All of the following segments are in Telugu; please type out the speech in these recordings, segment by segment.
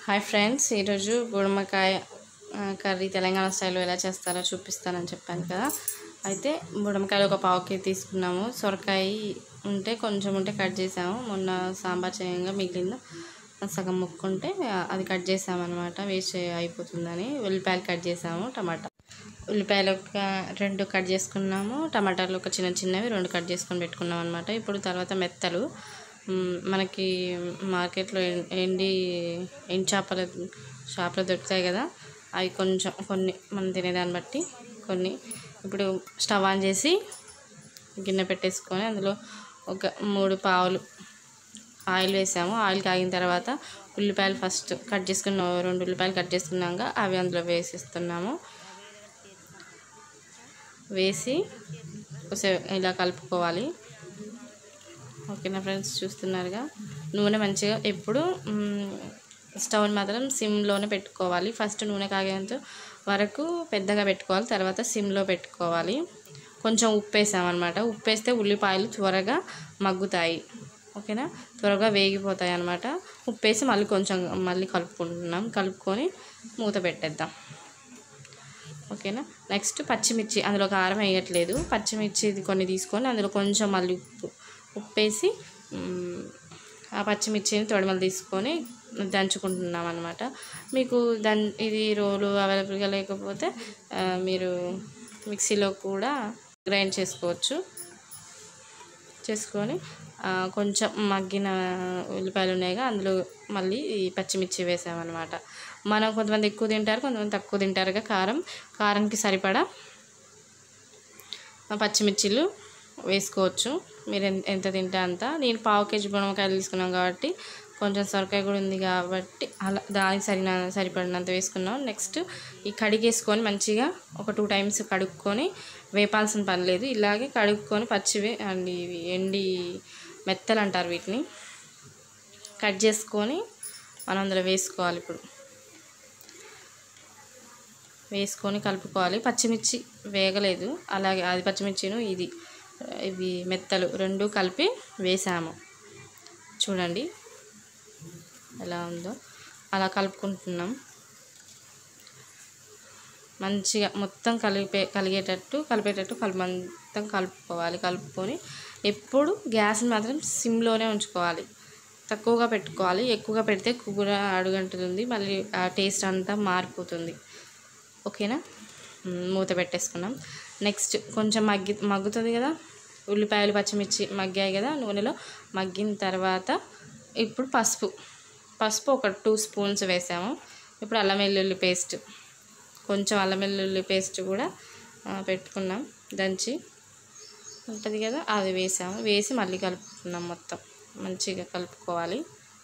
హాయ్ ఫ్రెండ్స్ ఈరోజు బుడమకాయ ఆ, కర్రీ తెలంగాణ స్టైల్లో ఎలా చేస్తారో చూపిస్తానని చెప్పాను కదా అయితే బుడమకాయలు ఒక పావు కేజీ తీసుకున్నాము సొరకాయ ఉంటే కొంచెం ఉంటే కట్ చేసాము మొన్న సాంబార్ చేయంగా మిగిలింది సగం ముక్కుంటే ఆ, అది కట్ చేసామన్నమాట వేస్ట్ అయిపోతుందని ఉల్లిపాయలు కట్ చేసాము టమాటా ఉల్లిపాయలు ఒక రెండు కట్ చేసుకున్నాము టమాటాలు ఒక చిన్న చిన్నవి రెండు కట్ చేసుకొని పెట్టుకున్నాం అనమాట ఇప్పుడు తర్వాత మెత్తలు మ్, మనకి మార్కెట్లో ఎం- ఎండి ఎండి చేపల షాప్లో దొరుకుతాయి కదా అవి కొంచెం కొన్ని మనం తినేదాన్ని బట్టి కొన్ని ఇప్పుడు స్టవ్ ఆన్ చేసి గిన్నె పెట్టేసుకొని అందులో ఒక మూడు పావులు ఆయిల్ వేసాము ఆయిల్ కాగిన తర్వాత ఉల్లిపాయలు ఫస్ట్ కట్ చేసుకున్న రెండు ఉల్లిపాయలు కట్ చేసుకున్నాక అవి అందులో వేసిస్తున్నాము వేసి కొంచెం ఇలా కలుపుకోవాలి ఓకేనా ఫ్రెండ్స్ చూస్తున్నారుగా నూనె మంచిగా ఎప్పుడు మ్, స్టవ్ని మాత్రం సిమ్లోనే పెట్టుకోవాలి ఫస్ట్ నూనె కాగేంత వరకు పెద్దగా పెట్టుకోవాలి తర్వాత సిమ్లో పెట్టుకోవాలి కొంచెం ఉప్పు వేసామన్నమాట ఉప్పు వేస్తే ఉల్లిపాయలు త్వరగా మగ్గుతాయి ఓకేనా త్వరగా వేగిపోతాయి అన్నమాట ఉప్పు వేసి మళ్ళీ కొంచెం మళ్ళీ కలుపుకుంటున్నాం కలుపుకొని మూత పెట్టేద్దాం ఓకేనా నెక్స్ట్ పచ్చిమిర్చి అందులో కారం వేయట్లేదు పచ్చిమిర్చి ఇది కొన్ని తీసుకొని అందులో కొంచెం మళ్ళీ ఉప్పు ఉప్పు వేసి మ్, ఆ పచ్చిమిర్చిని తొడమలు తీసుకొని దంచుకుంటున్నాం అనమాట మీకు దన్ ఇది రోలు అవైలబుల్గా లేకపోతే ఆ, మీరు మిక్సీలో కూడా గ్రైండ్ చేసుకోవచ్చు చేసుకొని ఆ, కొంచెం మగ్గిన ఉల్లిపాయలు ఉన్నాయిగా అందులో మళ్ళీ ఈ పచ్చిమిర్చి వేసామన్నమాట మనం కొంతమంది ఎక్కువ తింటారు కొంతమంది తక్కువ తింటారుగా కారం కారంకి సరిపడా ఆ పచ్చిమిర్చిలు వేసుకోవచ్చు మీరు ఎన్- ఎంత తింటే అంత నేను పావు కేజీ బుడమకాయలు తీసుకున్నాం కాబట్టి కొంచెం సొరకాయ కూడా ఉంది కాబట్టి అలా దానికి సరిన సరిపడినంత వేసుకున్నాం నెక్స్ట్ ఈ కడిగేసుకొని మంచిగా ఒక టూ టైమ్స్ కడుక్కొని వేపాల్సిన పని లేదు ఇలాగే కడుక్కొని పచ్చివి అండ్ ఇవి ఎండి మెత్తలు అంటారు వీటిని కట్ చేసుకొని మనం అందులో వేసుకోవాలి ఇప్పుడు వేసుకొని కలుపుకోవాలి పచ్చిమిర్చి వేగలేదు అలాగే అది పచ్చిమిర్చిను ఇది ఇవి మెత్తలు రెండు కలిపి వేసాము చూడండి ఎలా ఉందో అలా కలుపుకుంటున్నాం మంచిగా మొత్తం కలిపే కలిగేటట్టు కలిపేటట్టు కలు మొత్తం కలుపుకోవాలి కలుపుకొని ఎప్పుడు గ్యాస్ని మాత్రం సిమ్లోనే ఉంచుకోవాలి తక్కువగా పెట్టుకోవాలి ఎక్కువగా పెడితే కూర అడుగంటుతుంది మళ్ళీ ఆ టేస్ట్ అంతా మారిపోతుంది ఓకేనా మ్, మూత పెట్టేసుకున్నాం నెక్స్ట్ కొంచెం మగ్గి మగ్గుతుంది కదా ఉల్లిపాయలు పచ్చిమిర్చి మగ్గాయి కదా నూనెలో మగ్గిన తర్వాత ఇప్పుడు పసుపు పసుపు ఒక టూ స్పూన్స్ వేసాము ఇప్పుడు అల్లం వెల్లుల్లి పేస్ట్ కొంచెం అల్లం వెల్లుల్లి పేస్ట్ కూడా ఆ, పెట్టుకున్నాం దంచి ఉంటుంది కదా అది వేసాము వేసి మళ్ళీ కలుపుకున్నాం మొత్తం మంచిగా కలుపుకోవాలి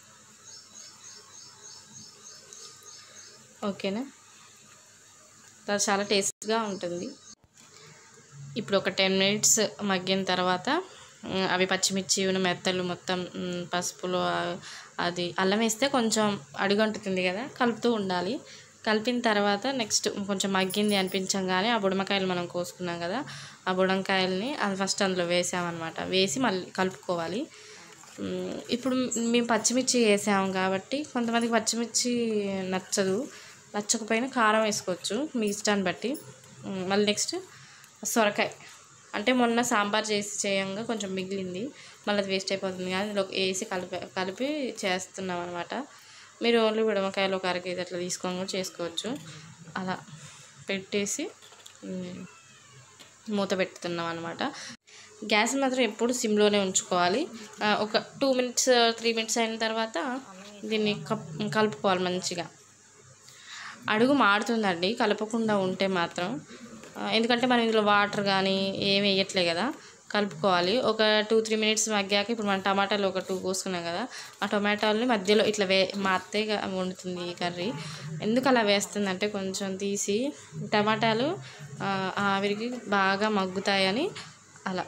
ఓకేనా అది చాలా టేస్ట్గా ఉంటుంది ఇప్పుడు ఒక టెన్ మినిట్స్ మగ్గిన తర్వాత మ్, అవి పచ్చిమిర్చి ఉన్న మెత్తలు మొత్తం మ్, పసుపులో ఆ- అది అల్లం వేస్తే కొంచెం అడుగంటుతుంది కదా కలుపుతూ ఉండాలి కలిపిన తర్వాత నెక్స్ట్ కొంచెం మగ్గింది అనిపించగానే ఆ బుడమకాయలు మనం కోసుకున్నాం కదా ఆ బుడంకాయల్ని అది ఫస్ట్ అందులో వేసామన్నమాట వేసి మళ్ళీ కలుపుకోవాలి మ్, ఇప్పుడు మేము పచ్చిమిర్చి వేసాము కాబట్టి కొంతమందికి పచ్చిమిర్చి నచ్చదు నచ్చకపోయినా కారం వేసుకోవచ్చు మీ ఇష్టాన్ని బట్టి మ్, మళ్ళీ నెక్స్ట్ సొరకాయ అంటే మొన్న సాంబార్ చేసి చేయంగా కొంచెం మిగిలింది మళ్ళీ అది వేస్ట్ అయిపోతుంది కానీ ఇందులో వేసి కలిపి కలిపి చేస్తున్నాం అనమాట మీరు ఓన్లీ విడమకాయలు ఒక అర కేజీ అట్లా తీసుకొని కూడా చేసుకోవచ్చు అలా పెట్టేసి మ్, మూత పెట్టుతున్నాం అనమాట గ్యాస్ మాత్రం ఎప్పుడు సిమ్లోనే ఉంచుకోవాలి ఆ, ఒక టూ మినిట్స్ త్రీ మినిట్స్ అయిన తర్వాత దీన్ని కప్ కలుపుకోవాలి మంచిగా అడుగు మాడుతుందండి కలపకుండా ఉంటే మాత్రం ఆ, ఎందుకంటే మనం ఇందులో వాటర్ కానీ ఏమి వేయట్లే కదా కలుపుకోవాలి ఒక టూ త్రీ మినిట్స్ మగ్గాక ఇప్పుడు మనం టమాటాలు ఒక టూ కోసుకున్నాం కదా ఆ టమాటాలని మధ్యలో ఇట్లా వే మా అత్తయ్య వండుతుంది ఈ కర్రీ ఎందుకు అలా వేస్తుందంటే కొంచెం తీసి టమాటాలు ఆ, ఆవిరికి బాగా మగ్గుతాయని అలా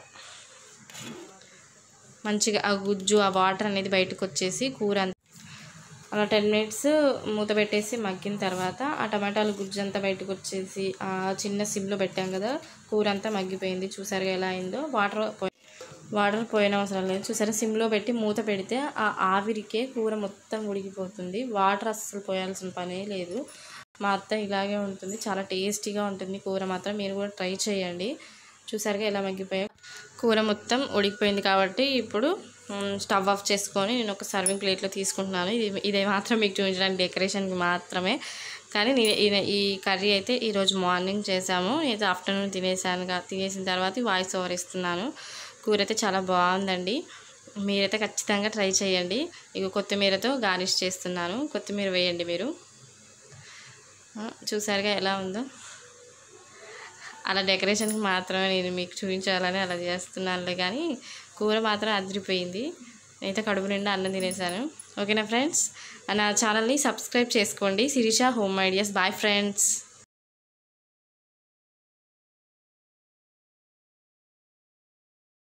మంచిగా ఆ గుజ్జు ఆ వాటర్ అనేది బయటకు వచ్చేసి కూర అంత అలా టెన్ మినిట్స్ మూత పెట్టేసి మగ్గిన తర్వాత ఆ టమాటాలు గుజ్జు అంతా బయటకు వచ్చేసి ఆ చిన్న సిమ్లో పెట్టాం కదా కూర అంతా మగ్గిపోయింది చూసారుగా ఎలా అయిందో వాటర్ పోయి వాటర్ పోయిన అవసరం లేదు చూసారా సిమ్లో పెట్టి మూత పెడితే ఆ ఆవిరికే కూర మొత్తం ఉడికిపోతుంది వాటర్ అస్సలు పోయాల్సిన పనే లేదు మా అత్త ఇలాగే ఉంటుంది చాలా టేస్టీగా ఉంటుంది కూర మాత్రం మీరు కూడా ట్రై చేయండి చూసారుగా ఎలా మగ్గిపోయా కూర మొత్తం ఉడికిపోయింది కాబట్టి ఇప్పుడు మ్, స్టవ్ ఆఫ్ చేసుకొని నేను ఒక సర్వింగ్ ప్లేట్లో తీసుకుంటున్నాను ఇది ఇదే మాత్రం మీకు చూపించడానికి డెకరేషన్కి మాత్రమే కానీ నేను ఈ- ఈ కర్రీ అయితే ఈరోజు మార్నింగ్ చేసాము ఇది ఆఫ్టర్నూన్ తినేసాను కా- తినేసిన తర్వాత వాయిస్ ఓవర్ ఇస్తున్నాను కూర అయితే చాలా బాగుందండి మీరైతే ఖచ్చితంగా ట్రై చేయండి ఇక కొత్తిమీరతో గార్నిష్ చేస్తున్నాను కొత్తిమీర వేయండి మీరు ఆ, చూసారుగా ఎలా ఉందో అలా డెకరేషన్కి మాత్రమే నేను మీకు చూపించాలని అలా చేస్తున్నానులే కానీ కూర మాత్రం అదిరిపోయింది నేనైతే కడుపు నిండా అన్నం తినేసాను ఓకేనా ఫ్రెండ్స్ నా ఛానల్ని సబ్స్క్రైబ్ చేసుకోండి Sirisha home ideas boy friends